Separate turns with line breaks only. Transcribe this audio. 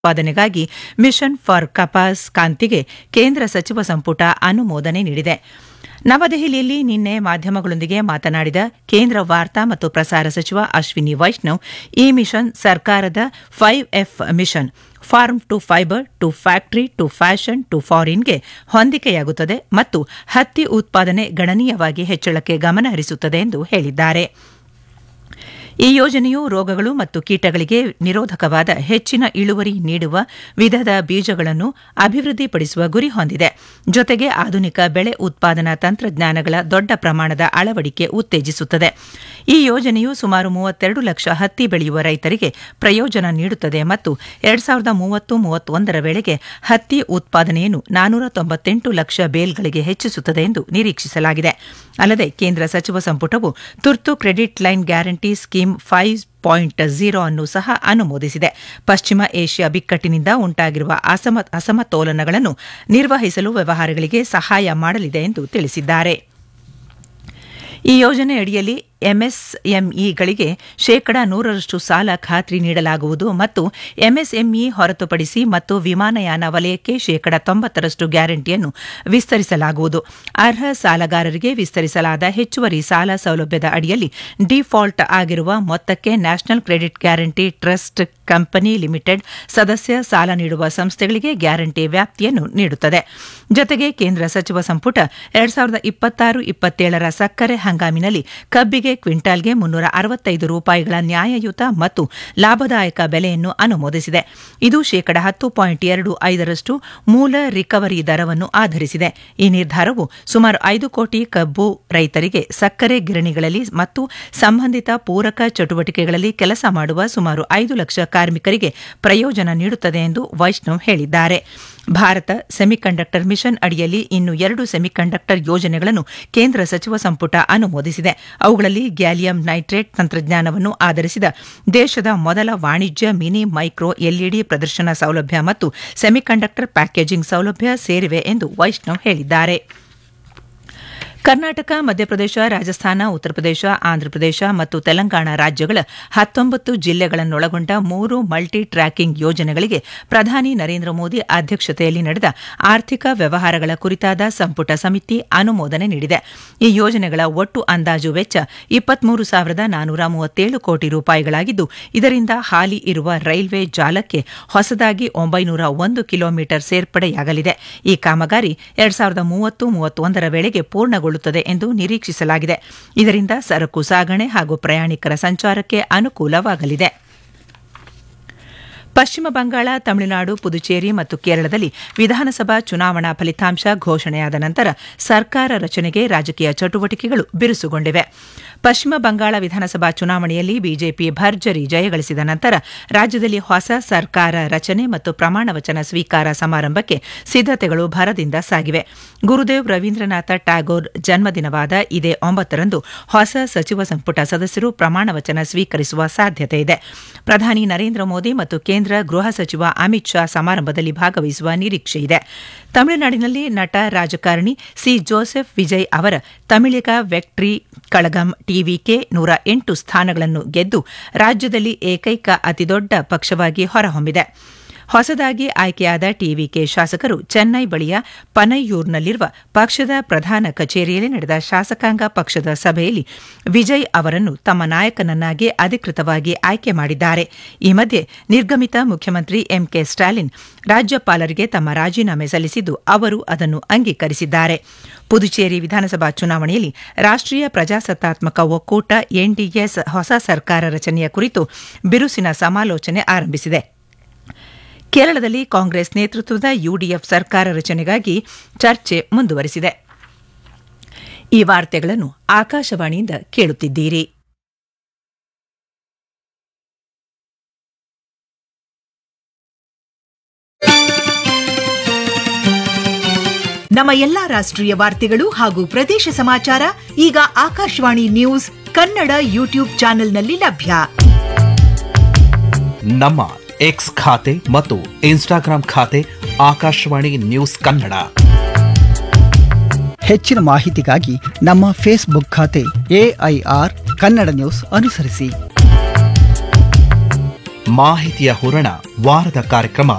ಉತ್ಪಾದನೆಗಾಗಿ mission for ಕಪಾಸ್ ಕಾಂತಿಗೆ ಕೇಂದ್ರ ಸಚಿವ ಸಂಪುಟ ಅನುಮೋದನೆ ನೀಡಿದೆ ನವದೆಹಲಿಯಲ್ಲಿ ನಿನ್ನೆ ಮಾಧ್ಯಮಗಳೊಂದಿಗೆ ಮಾತನಾಡಿದ ಕೇಂದ್ರ ವಾರ್ತಾ ಮತ್ತು ಪ್ರಸಾರ ಸಚಿವ ಅಶ್ವಿನಿ ವೈಷ್ಣವ್ ಈ ಮಿಷನ್ ಸರ್ಕಾರದ five F mission farm to fibre to factory to fashion to ಫಾರಿನ್ಗೆ ಹೊಂದಿಕೆಯಾಗುತ್ತದೆ ಮತ್ತು ಹತ್ತಿ ಉತ್ಪಾದನೆ ಗಣನೀಯವಾಗಿ ಹೆಚ್ಚಳಕ್ಕೆ ಗಮನ ಹರಿಸುತ್ತದೆ ಎಂದು ಹೇಳಿದ್ದಾರೆ ಈ ಯೋಜನೆಯು ರೋಗಗಳು ಮತ್ತು ಕೀಟಗಳಿಗೆ ನಿರೋಧಕವಾದ ಹೆಚ್ಚಿನ ಇಳುವರಿ ನೀಡುವ ವಿಧದ ಬೀಜಗಳನ್ನು ಅಭಿವೃದ್ಧಿಪಡಿಸುವ ಗುರಿ ಹೊಂದಿದೆ ಜೊತೆಗೆ ಆಧುನಿಕ ಬೆಳೆ ಉತ್ಪಾದನಾ ತಂತ್ರಜ್ಞಾನಗಳ ದೊಡ್ಡ ಪ್ರಮಾಣದ ಅಳವಡಿಕೆ ಉತ್ತೇಜಿಸುತ್ತದೆ ಈ ಯೋಜನೆಯು ಸುಮಾರು ಮೂವತ್ತೆರಡು ಲಕ್ಷ ಹತ್ತಿ ಬೆಳೆಯುವ ರೈತರಿಗೆ ಪ್ರಯೋಜನ ನೀಡುತ್ತದೆ ಮತ್ತು ಎರಡ್ ಸಾವಿರದ ಮೂವತ್ತು ಮೂವತ್ತೊಂದರ ವೇಳೆಗೆ ಹತ್ತಿ ಉತ್ಪಾದನೆಯನ್ನು ನಾನೂರ ತೊಂಬತ್ತೆಂಟು ಲಕ್ಷ ಬೇಲ್ಗಳಿಗೆ ಹೆಚ್ಚಿಸುತ್ತದೆ ಎಂದು ನಿರೀಕ್ಷಿಸಲಾಗಿದೆ ಅಲ್ಲದೆ ಕೇಂದ್ರ ಸಚಿವ ಸಂಪುಟವು ತುರ್ತು credit line guarantee scheme five point zero ಅನ್ನು ಸಹ ಅನುಮೋದಿಸಿದೆ ಪಶ್ಚಿಮ ಏಷ್ಯಾ ಬಿಕ್ಕಟ್ಟಿನಿಂದ ಉಂಟಾಗಿರುವ ಅಸಮ ಅಸಮತೋಲನಗಳನ್ನು ನಿರ್ವಹಿಸಲು ವ್ಯವಹಾರಗಳಿಗೆ ಸಹಾಯ ಮಾಡಲಿದೆ ಎಂದು ತಿಳಿಸಿದ್ದಾರೆ ಈ ಯೋಜನೆ ಅಡಿಯಲ್ಲಿ ಎಂಎಸ್ಎಂಇಗಳಿಗೆ ಶೇಕಡ ನೂರರಷ್ಟು ಸಾಲ ಖಾತ್ರಿ ನೀಡಲಾಗುವುದು ಮತ್ತು ಎಂಎಸ್ಎಂಇ ಹೊರತುಪಡಿಸಿ ಮತ್ತು ವಿಮಾನಯಾನ ವಲಯಕ್ಕೆ ಶೇಕಡ ತೊಂಬತ್ತರಷ್ಟು ಗ್ಯಾರಂಟಿಯನ್ನು ವಿಸ್ತರಿಸಲಾಗುವುದು ಅರ್ಹ ಸಾಲಗಾರರಿಗೆ ವಿಸ್ತರಿಸಲಾದ ಹೆಚ್ಚುವರಿ ಸಾಲ ಸೌಲಭ್ಯದ ಅಡಿಯಲ್ಲಿ ಡಿಫಾಲ್ಟ್ ಆಗಿರುವ ಮೊತ್ತಕ್ಕೆ national credit guarantee trust company limited ಸದಸ್ಯ ಸಾಲ ನೀಡುವ ಸಂಸ್ಥೆಗಳಿಗೆ ಗ್ಯಾರಂಟಿ ವ್ಯಾಪ್ತಿಯನ್ನು ನೀಡುತ್ತದೆ ಜೊತೆಗೆ ಕೇಂದ್ರ ಸಚಿವ ಸಂಪುಟ ಎರಡ್ ಸಾವಿರದ ಇಪ್ಪತ್ತಾರು ಇಪ್ಪತ್ತೇಳರ ಸಕ್ಕರೆ ಹಂಗಾಮಿನಲ್ಲಿ ಕಬ್ಬಿಗೆ ಕ್ವಿಂಟಾಲ್ಗೆ ಮುನ್ನೂರ ಅರವತ್ತೈದು ರೂಪಾಯಿಗಳ ನ್ಯಾಯಯುತ ಮತ್ತು ಲಾಭದಾಯಕ ಬೆಲೆಯನ್ನು ಅನುಮೋದಿಸಿದೆ ಇದು ಶೇಕಡ ಹತ್ತು ಪಾಯಿಂಟ್ ಎರಡು ಐದರಷ್ಟು ಮೂಲ ರಿಕವರಿ ದರವನ್ನು ಆಧರಿಸಿದೆ ಈ ನಿರ್ಧಾರವು ಸುಮಾರು ಐದು ಕೋಟಿ ಕಬ್ಬು ರೈತರಿಗೆ ಸಕ್ಕರೆ ಗಿರಣಿಗಳಲ್ಲಿ ಮತ್ತು ಸಂಬಂಧಿತ ಪೂರಕ ಚಟುವಟಿಕೆಗಳಲ್ಲಿ ಕೆಲಸ ಮಾಡುವ ಸುಮಾರು ಐದು ಲಕ್ಷ ಕಾರ್ಮಿಕರಿಗೆ ಪ್ರಯೋಜನ ನೀಡುತ್ತದೆ ಎಂದು ವೈಷ್ಣವ್ ಹೇಳಿದ್ದಾರೆ ಭಾರತ ಸೆಮಿಕಂಡಕ್ಟರ್ ಮಿಷನ್ ಅಡಿಯಲ್ಲಿ ಇನ್ನು ಎರಡು ಸೆಮಿಕಂಡಕ್ಟರ್ ಯೋಜನೆಗಳನ್ನು ಕೇಂದ್ರ ಸಚಿವ ಸಂಪುಟ ಅನುಮೋದಿಸಿದೆ ಅವುಗಳಲ್ಲಿ ಗ್ಯಾಲಿಯಂ ನೈಟ್ರೇಟ್ ತಂತ್ರಜ್ಞಾನವನ್ನು ಆಧರಿಸಿದ ದೇಶದ ಮೊದಲ ವಾಣಿಜ್ಯ ಮಿನಿ ಮೈಕ್ರೋ ಎಲ್ಇಡಿ ಪ್ರದರ್ಶನ ಸೌಲಭ್ಯ ಮತ್ತು ಸೆಮಿಕಂಡಕ್ಟರ್ ಪ್ಯಾಕೇಜಿಂಗ್ ಸೌಲಭ್ಯ ಸೇರಿವೆ ಎಂದು ವೈಷ್ಣವ್ ಹೇಳಿದ್ದಾರೆ ಕರ್ನಾಟಕ ಮಧ್ಯಪ್ರದೇಶ ರಾಜಸ್ಥಾನ ಉತ್ತರ ಪ್ರದೇಶ ಆಂಧ್ರಪ್ರದೇಶ ಮತ್ತು ತೆಲಂಗಾಣ ರಾಜ್ಯಗಳ ಹತ್ತೊಂಬತ್ತು ಜಿಲ್ಲೆಗಳನ್ನೊಳಗೊಂಡ ಮೂರು ಮಲ್ಟಿ ಟ್ರ್ಯಾಕಿಂಗ್ ಯೋಜನೆಗಳಿಗೆ ಪ್ರಧಾನಿ ನರೇಂದ್ರ ಮೋದಿ ಅಧ್ಯಕ್ಷತೆಯಲ್ಲಿ ನಡೆದ ಆರ್ಥಿಕ ವ್ಯವಹಾರಗಳ ಕುರಿತಾದ ಸಂಪುಟ ಸಮಿತಿ ಅನುಮೋದನೆ ನೀಡಿದೆ ಈ ಯೋಜನೆಗಳ ಒಟ್ಟು ಅಂದಾಜು ವೆಚ್ಚ ಇಪ್ಪತ್ಮೂರು ಸಾವಿರದ ನಾನೂರ ಮೂವತ್ತೇಳು ಕೋಟಿ ರೂಪಾಯಿಗಳಾಗಿದ್ದು ಇದರಿಂದ ಹಾಲಿ ಇರುವ ರೈಲ್ವೆ ಜಾಲಕ್ಕೆ ಹೊಸದಾಗಿ ಒಂಬೈನೂರ ಒಂದು ಕಿಲೋಮೀಟರ್ ಸೇರ್ಪಡೆಯಾಗಲಿದೆ ಈ ಕಾಮಗಾರಿ ಎರಡ್ ಸಾವಿರದ ಮೂವತ್ತು ಮೂವತ್ತೊಂದರ ವೇಳೆಗೆ ಪೂರ್ಣಗೊಳ್ಳುತ್ತದೆ ಎಂದು ನಿರೀಕ್ಷಿಸಲಾಗಿದೆ ಇದರಿಂದ ಸರಕು ಸಾಗಣೆ ಹಾಗೂ ಪ್ರಯಾಣಿಕರ ಸಂಚಾರಕ್ಕೆ ಅನುಕೂಲವಾಗಲಿದೆ ಪಶ್ಚಿಮ ಬಂಗಾಳ ತಮಿಳುನಾಡು ಪುದುಚೇರಿ ಮತ್ತು ಕೇರಳದಲ್ಲಿ ವಿಧಾನಸಭಾ ಚುನಾವಣಾ ಫಲಿತಾಂಶ ಘೋಷಣೆಯಾದ ನಂತರ ಸರ್ಕಾರ ರಚನೆಗೆ ರಾಜಕೀಯ ಚಟುವಟಿಕೆಗಳು ಬಿರುಸುಗೊಂಡಿವೆ ಪಶ್ಚಿಮ ಬಂಗಾಳ ವಿಧಾನಸಭಾ ಚುನಾವಣೆಯಲ್ಲಿ ಬಿಜೆಪಿ ಭರ್ಜರಿ ಜಯಗಳಿಸಿದ ನಂತರ ರಾಜ್ಯದಲ್ಲಿ ಹೊಸ ಸರ್ಕಾರ ರಚನೆ ಮತ್ತು ಪ್ರಮಾಣ ವಚನ ಸ್ವೀಕಾರ ಸಮಾರಂಭಕ್ಕೆ ಸಿದ್ದತೆಗಳು ಭರದಿಂದ ಸಾಗಿವೆ ಗುರುದೇವ್ ರವೀಂದ್ರನಾಥ ಟ್ಯಾಗೋರ್ ಜನ್ಮದಿನವಾದ ಇದೇ ಒಂಬತ್ತರಂದು ಹೊಸ ಸಚಿವ ಸಂಪುಟ ಸದಸ್ಯರು ಪ್ರಮಾಣ ವಚನ ಸ್ವೀಕರಿಸುವ ಸಾಧ್ಯತೆ ಇದೆ ಪ್ರಧಾನಿ ನರೇಂದ್ರ ಮೋದಿ ಮತ್ತು ಕೇಂದ್ರ ಗೃಹ ಸಚಿವ ಅಮಿತ್ ಶಾ ಸಮಾರಂಭದಲ್ಲಿ ಭಾಗವಹಿಸುವ ನಿರೀಕ್ಷೆ ಇದೆ ತಮಿಳುನಾಡಿನಲ್ಲಿ ನಟ ರಾಜಕಾರಣಿ ಸಿ ಜೋಸೆಫ್ ವಿಜಯ್ ಅವರ ತಮಿಳಿಗ ವೆಕ್ಟ್ರಿ ಕಳಗಂ ಟಿವಿಕೆ ನೂರ ಎಂಟು ಸ್ಥಾನಗಳನ್ನು ಗೆದ್ದು ರಾಜ್ಯದಲ್ಲಿ ಏಕೈಕ ಅತಿದೊಡ್ಡ ಪಕ್ಷವಾಗಿ ಹೊರಹೊಮ್ಮಿದೆ ಹೊಸದಾಗಿ ಆಯ್ಕೆಯಾದ ಟಿವಿಕೆ ಶಾಸಕರು ಚೆನ್ನೈ ಬಳಿಯ ಪನಯ್ಯೂರ್ನಲ್ಲಿರುವ ಪಕ್ಷದ ಪ್ರಧಾನ ಕಚೇರಿಯಲ್ಲಿ ನಡೆದ ಶಾಸಕಾಂಗ ಪಕ್ಷದ ಸಭೆಯಲ್ಲಿ ವಿಜಯ್ ಅವರನ್ನು ತಮ್ಮ ನಾಯಕನನ್ನಾಗಿ ಅಧಿಕೃತವಾಗಿ ಆಯ್ಕೆ ಮಾಡಿದ್ದಾರೆ ಈ ಮಧ್ಯೆ ನಿರ್ಗಮಿತ ಮುಖ್ಯಮಂತ್ರಿ ಎಂಕೆ ಸ್ಟಾಲಿನ್ ರಾಜ್ಯಪಾಲರಿಗೆ ತಮ್ಮ ರಾಜೀನಾಮೆ ಸಲ್ಲಿಸಿದ್ದು ಅವರು ಅದನ್ನು ಅಂಗೀಕರಿಸಿದ್ದಾರೆ ಪುದುಚೇರಿ ವಿಧಾನಸಭಾ ಚುನಾವಣೆಯಲ್ಲಿ ರಾಷ್ಟ್ರೀಯ ಪ್ರಜಾಸತ್ತಾತ್ಮಕ ಒಕ್ಕೂಟ ಎನ್ಡಿಎಸ್ ಹೊಸ ಸರ್ಕಾರ ರಚನೆಯ ಕುರಿತು ಬಿರುಸಿನ ಸಮಾಲೋಚನೆ ಆರಂಭಿಸಿದೆ ಕೇರಳದಲ್ಲಿ ಕಾಂಗ್ರೆಸ್ ನೇತೃತ್ವದ ಯುಡಿಎಫ್ ಸರ್ಕಾರ ರಚನೆಗಾಗಿ ಚರ್ಚೆ ಮುಂದುವರೆಸಿದೆ ಈ ವಾರ್ತೆಗಳನ್ನು ಆಕಾಶವಾಣಿಯಿಂದ ಕೇಳುತ್ತಿದ್ದೀರಿ
ನಮ್ಮ ಎಲ್ಲಾ ರಾಷ್ಟ್ರೀಯ ವಾರ್ತೆಗಳು ಹಾಗೂ ಪ್ರದೇಶ ಸಮಾಚಾರ ಈಗ ಆಕಾಶವಾಣಿ ನ್ಯೂಸ್ ಕನ್ನಡ ಯೂಟ್ಯೂಬ್ ಚಾನೆಲ್ನಲ್ಲಿ ಲಭ್ಯ
ನಮ್ಮ ಎಕ್ಸ್ ಖಾತೆ ಮತ್ತು ಇನ್ಸ್ಟಾಗ್ರಾಂ ಖಾತೆ ಆಕಾಶವಾಣಿ ನ್ಯೂಸ್ ಕನ್ನಡ
ಹೆಚ್ಚಿನ ಮಾಹಿತಿಗಾಗಿ ನಮ್ಮ ಫೇಸ್ಬುಕ್ ಖಾತೆ ಎಐಆರ್ ಕನ್ನಡ ನ್ಯೂಸ್ ಅನುಸರಿಸಿ
ಮಾಹಿತಿಯ ಹೂರಣ ವಾರದ ಕಾರ್ಯಕ್ರಮ